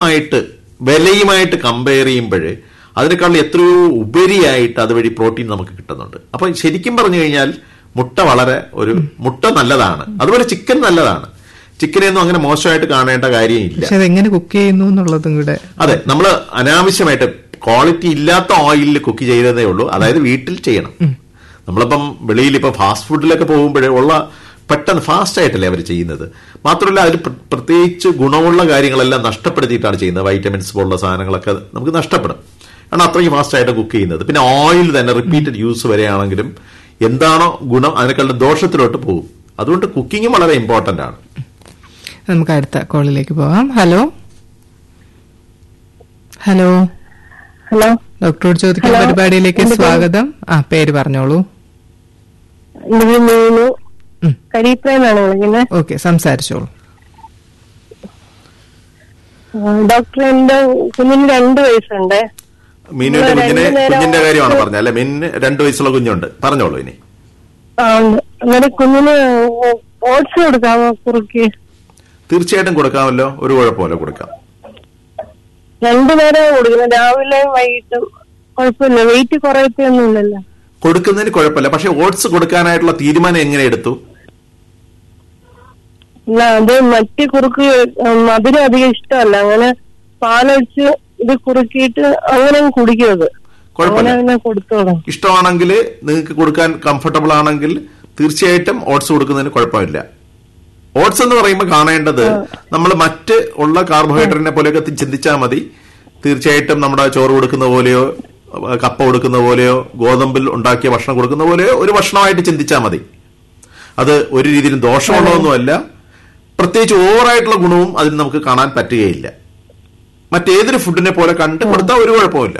ആയിട്ട് വിലയുമായിട്ട് കമ്പയർ ചെയ്യുമ്പോൾ അതിനേക്കാൾ എത്രയോ ഉപരിയായിട്ട് അതുവഴി പ്രോട്ടീൻ നമുക്ക് കിട്ടുന്നുണ്ട് അപ്പൊ ശരിക്കും പറഞ്ഞു കഴിഞ്ഞാൽ മുട്ട വളരെ ഒരു മുട്ട നല്ലതാണ് അതുപോലെ ചിക്കൻ നല്ലതാണ് ചിക്കനെയൊന്നും അങ്ങനെ മോശമായിട്ട് കാണേണ്ട കാര്യമില്ല പക്ഷെ അതെങ്ങനെ കുക്ക് ചെയ്യുന്നു എന്നുള്ളതും കൂടെ അതെ നമ്മൾ അനാവശ്യമായിട്ട് ക്വാളിറ്റി ഇല്ലാത്ത ഓയിലിൽ കുക്ക് ചെയ്തതേ ഉള്ളൂ അതായത് വീട്ടിൽ ചെയ്യണം നമ്മളിപ്പം വെളിയിൽ ഇപ്പൊ ഫാസ്റ്റ് ഫുഡിലൊക്കെ പോകുമ്പോഴേ ഉള്ള പെട്ടെന്ന് ഫാസ്റ്റ് ആയിട്ടല്ലേ അവർ ചെയ്യുന്നത് മാത്രമല്ല അതിൽ പ്ര- പ്രത്യേകിച്ച് ഗുണമുള്ള കാര്യങ്ങളെല്ലാം നഷ്ടപ്പെടുത്തിയിട്ടാണ് ചെയ്യുന്നത് വൈറ്റമിൻസ് പോലുള്ള സാധനങ്ങളൊക്കെ നമുക്ക് നഷ്ടപ്പെടും കാരണം അത്രയും ഫാസ്റ്റ് ആയിട്ട് കുക്ക് ചെയ്യുന്നത് പിന്നെ ഓയിൽ തന്നെ റിപ്പീറ്റഡ് യൂസ് വരെയാണെങ്കിലും എന്താണോ ഗുണം അതിനേക്കാളും ദോഷത്തിലോട്ട് പോകും അതുകൊണ്ട് കുക്കിംഗ് വളരെ ഇമ്പോർട്ടന്റ് ആണ് നമുക്ക് അടുത്ത കോളിലേക്ക് പോകാം ഹലോ ഹലോ ഹലോ ഡോക്ടറോട് ചോദിക്കുന്ന ഹലോ. പരിപാടിയിലേക്ക് എന്റെ പേര്- സ്വാഗതം ആ പേര് പറഞ്ഞോളൂ എന്റെ പേര് മീനു ഉം. കരിപ്രയെന്നാണ് വിളിക്കുന്നത് ഓക്കെ സംസാരിച്ചോളൂ ഡോക്ടർ എന്റെ കുഞ്ഞിന് രണ്ട് വയസ്സുണ്ട് മീനുവിന്റെ രണ്ടു കുഞ്ഞിനെ നേരം കുഞ്ഞിന്റെ കാര്യമാണ് പറഞ്ഞത് അല്ലെ മീനിന് രണ്ടു വയസ്സുള്ള കുഞ്ഞുണ്ട് പറഞ്ഞോളൂ ഇനി ആ, ഉണ്ട്. അന്നേരം കുഞ്ഞിന് ഓട്സ് കൊടുക്കാമോ കുറുക്കി തീർച്ചയായിട്ടും കൊടുക്കാമല്ലോ ഒരു കുഴപ്പമില്ല കൊടുക്കാം രണ്ടു നേരം കൊടുക്കുന്നത് രാവിലെയും വൈകിട്ടും കുഴപ്പമില്ല വെയിറ്റ് കുറയത്തൊന്നുമില്ലല്ലോ കൊടുക്കുന്നതിന് കുഴപ്പമില്ല പക്ഷെ ഓട്സ് കൊടുക്കാനായിട്ടുള്ള തീരുമാനം എങ്ങനെ എടുത്തു ഇല്ല അത് മറ്റ് കുറുക്ക് ഉം, മധുരം അധികം ഇഷ്ടമല്ല അങ്ങനെ പാലൊഴിച്ച് ഇത് കുറുക്കിയിട്ട് അങ്ങനെ അങ്ങ് കുടിക്കും അത് അങ്ങനെ കുഴപ്പമില്ല അങ്ങനെ കൊടുത്തോളാം ഇഷ്ടമാണെങ്കിൽ നിങ്ങൾക്ക് കൊടുക്കാൻ കംഫർട്ടബിൾ ആണെങ്കിൽ തീർച്ചയായിട്ടും ഓട്സ് കൊടുക്കുന്നതിന് കുഴപ്പമില്ല ഓട്സ് എന്ന് പറയുമ്പോൾ കാണേണ്ടത് നമ്മൾ മറ്റ് ഉള്ള കാർബോഹൈഡ്രേറ്റിനെ പോലെയൊക്കെ ചിന്തിച്ചാൽ മതി തീർച്ചയായിട്ടും നമ്മുടെ ചോറ് കൊടുക്കുന്ന പോലെയോ അഹ് കപ്പ കൊടുക്കുന്ന പോലെയോ ഗോതമ്പിൽ ഉണ്ടാക്കിയ ഭക്ഷണം കൊടുക്കുന്ന പോലെയോ ഒരു ഭക്ഷണമായിട്ട് ചിന്തിച്ചാൽ മതി അത് ഒരു രീതിയിലും ദോഷമുള്ളതൊന്നുമല്ല പ്രത്യേകിച്ച് ഓവറായിട്ടുള്ള ഗുണവും അതിന് നമുക്ക് കാണാൻ പറ്റുകയില്ല മറ്റേതൊരു ഫുഡിനെ പോലെ കണ്ട് കൊടുത്താൽ ഒരു കുഴപ്പമില്ല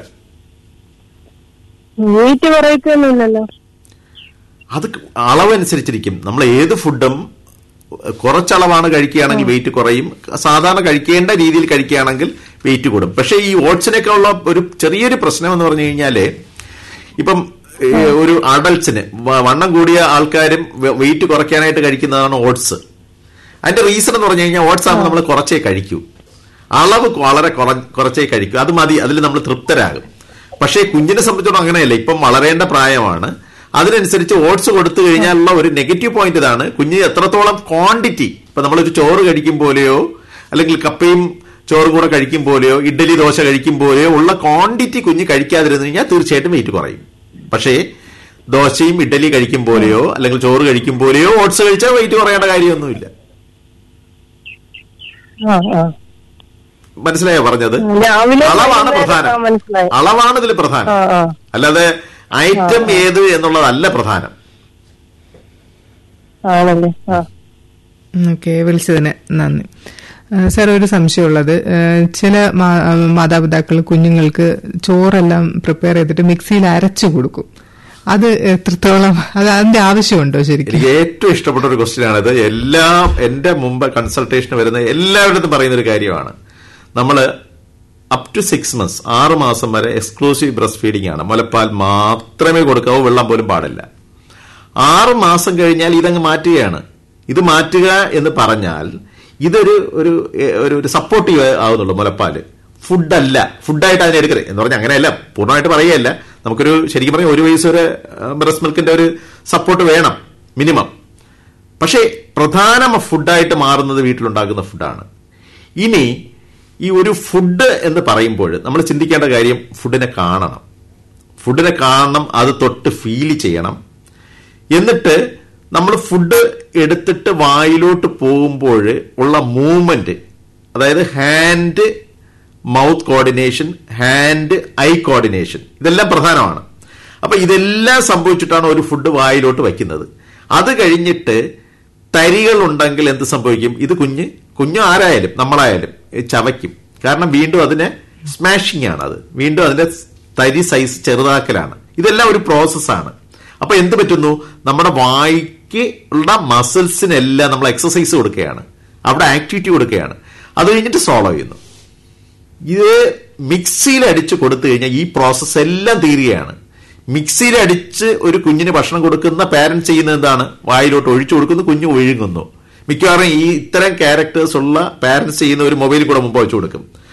വെയിറ്റ് കുറയത്തൊന്നുമില്ലല്ലോ അത് അളവനുസരിച്ചിരിക്കും നമ്മൾ ഏത് ഫുഡും കുറച്ചളവാണ് കഴിക്കുകയാണെങ്കിൽ വെയിറ്റ് കുറയും സാധാരണ കഴിക്കേണ്ട രീതിയിൽ കഴിക്കുകയാണെങ്കിൽ വെയിറ്റ് കൂടും പക്ഷേ ഈ ഓട്സിനൊക്കെ ഉള്ള ഒരു ചെറിയൊരു പ്രശ്നം എന്ന് പറഞ്ഞു കഴിഞ്ഞാല് ഇപ്പം ഏ, ഒരു അഡൽട്സിന് വണ്ണം കൂടിയ ആൾക്കാരും വെയിറ്റ് കുറയ്ക്കാനായിട്ട് കഴിക്കുന്നതാണ് ഓട്സ് അതിന്റെ റീസൺ എന്ന് പറഞ്ഞു കഴിഞ്ഞാൽ ഓട്സ് ആകുമ്പോൾ നമ്മൾ കുറച്ചേ കഴിക്കൂ അളവ് വളരെ കുറ- കുറച്ചേ കഴിക്കൂ അത് മതി അതിൽ നമ്മൾ തൃപ്തരാകും പക്ഷേ കുഞ്ഞിനെ സംബന്ധിച്ചിടത്തോളം അങ്ങനെയല്ല ഇപ്പം വളരേണ്ട പ്രായമാണ് അതിനനുസരിച്ച് ഓട്സ് കൊടുത്തു കഴിഞ്ഞാലുള്ള ഒരു നെഗറ്റീവ് പോയിന്റ് ഇതാണ് കുഞ്ഞ് എത്രത്തോളം ക്വാണ്ടിറ്റി ഇപ്പൊ നമ്മളൊരു ചോറ് കഴിക്കും പോലെയോ അല്ലെങ്കിൽ കപ്പയും ചോറും കൂടെ കഴിക്കും പോലെയോ ഇഡ്ഡലി ദോശ കഴിക്കും പോലെയോ ഉള്ള ക്വാണ്ടിറ്റി കുഞ്ഞ് കഴിക്കാതിരുന്നു കഴിഞ്ഞാൽ തീർച്ചയായിട്ടും വെയിറ്റ് കുറയും പക്ഷേ ദോശയും ഇഡ്ഡലി കഴിക്കും പോലെയോ അല്ലെങ്കിൽ ചോറ് കഴിക്കും പോലെയോ ഓട്സ് കഴിച്ചാൽ വെയിറ്റ് കുറയേണ്ട കാര്യമൊന്നുമില്ല ആ ആ മനസ്സിലായോ പറഞ്ഞത് രാവിലെ അളവാണ് വൈകുന്നേരം പ്രധാനം ആ, മനസ്സിലായി അളവാണ് ഇതിൽ പ്രധാനം ആ ആ അല്ലാതെ ഐറ്റം ഏത് എന്നുള്ളതല്ല പ്രധാനം ആണല്ലേ ആ ഓക്കെ വിളിച്ചതിന് നന്ദി ആ, സാർ ഒരു സംശയമുള്ളത് ആ, ചില മാ- ആ, മാതാപിതാക്കൾ കുഞ്ഞുങ്ങൾക്ക് ചോറെല്ലാം പ്രിപ്പയർ ചെയ്തിട്ട് മിക്സിയിൽ അരച്ചു കൊടുക്കും അത് എത്രത്തോളം അത് അതിന്റെ ആവശ്യമുണ്ടോ ശരിക്കും എനിക്ക് ഏറ്റവും ഇഷ്ടപ്പെട്ട ഒരു ക്വസ്റ്റ്യൻ ആണിത് എല്ലാ എന്റെ മുമ്പ് കൺസൾട്ടേഷന് വരുന്ന എല്ലാവരുടെ പറയുന്ന ഒരു കാര്യമാണ് നമ്മൾ അപ് ടു സിക്സ് മന്ത്സ് ആറ് മാസം വരെ എക്സ്ക്ലൂസീവ് ബ്രസ്റ്റ് ഫീഡിംഗ് ആണ് മുലപ്പാൽ മാത്രമേ കൊടുക്കാവൂ വെള്ളം പോലും പാടില്ല ആറ് മാസം കഴിഞ്ഞാൽ ഇതങ്ങ് മാറ്റുകയാണ് ഇത് മാറ്റുക എന്ന് പറഞ്ഞാൽ ഇതൊരു ഒരു എ, ഒരു ഒരു സപ്പോർട്ടീവ് ആവുന്നുള്ളൂ മുലപ്പാല് ഫുഡല്ല ഫുഡായിട്ട് അതിനെ എടുക്കരുത് എന്ന് പറഞ്ഞാൽ അങ്ങനെയല്ല പൂർണ്ണമായിട്ട് പറയുകയല്ല നമുക്കൊരു ശരിക്കും പറഞ്ഞാൽ ഒരു വയസ്സ് വരെ ബ്രസ്റ്റ് മിൽക്കിന്റെ ഒരു സപ്പോർട്ട് വേണം മിനിമം പക്ഷേ പ്രധാന ഫുഡായിട്ട് മാറുന്നത് വീട്ടിലുണ്ടാക്കുന്ന ഫുഡാണ് ഇനി ഈ ഒരു ഫുഡ് എന്ന് പറയുമ്പോൾ നമ്മൾ ചിന്തിക്കേണ്ട കാര്യം ഫുഡിനെ കാണണം ഫുഡിനെ കാണണം അത് തൊട്ട് ഫീൽ ചെയ്യണം എന്നിട്ട് നമ്മൾ ഫുഡ് എടുത്തിട്ട് വായിലോട്ട് പോകുമ്പോൾ ഉള്ള മൂവ്മെന്റ് അതായത് hand mouth coordination hand eye coordination ഇതെല്ലാം പ്രധാനമാണ് അപ്പൊ ഇതെല്ലാം സംഭവിച്ചിട്ടാണ് ഒരു ഫുഡ് വായിലോട്ട് വയ്ക്കുന്നത് അത് കഴിഞ്ഞിട്ട് തരികൾ ഉണ്ടെങ്കിൽ എന്ത് സംഭവിക്കും ഇത് കുഞ്ഞ് കുഞ്ഞു ആരായാലും നമ്മളായാലും ഇത് ചവയ്ക്കും കാരണം വീണ്ടും അതിനെ സ്മാഷിംഗ് ആണ് അത് വീണ്ടും അതിന്റെ തരി സൈസ് ചെറുതാക്കലാണ് ഇതെല്ലാം ഒരു പ്രോസസ്സാണ് അപ്പൊ എന്ത് പറ്റുന്നു നമ്മുടെ വായിക്ക് ഉള്ള മസിൽസിനെല്ലാം നമ്മൾ എക്സസൈസ് കൊടുക്കുകയാണ് അവിടെ ആക്ടിവിറ്റി കൊടുക്കുകയാണ് അത് കഴിഞ്ഞിട്ട് സോൾവ് ചെയ്യുന്നു ഇത് മിക്സിയിൽ അടിച്ച് കൊടുത്തു കഴിഞ്ഞാൽ ഈ പ്രോസസ്സ് എല്ലാം തീരുകയാണ് മിക്സിയിൽ അടിച്ച് ഒരു കുഞ്ഞിന് ഭക്ഷണം കൊടുക്കുന്ന പാരന്റ്സ് ചെയ്യുന്നത് എന്താണ് വായിലോട്ട് ഒഴിച്ചു കൊടുക്കുന്നു കുഞ്ഞ് ഒഴുകുന്നു മിക്കവാറും ഈ ഇത്തരം ക്യാരക്ടേഴ്സ് ഉള്ള പാരന്റ്സ് ചെയ്യുന്ന ഒരു മൊബൈൽ കൂടെ മുമ്പ് വെച്ചു കൊടുക്കും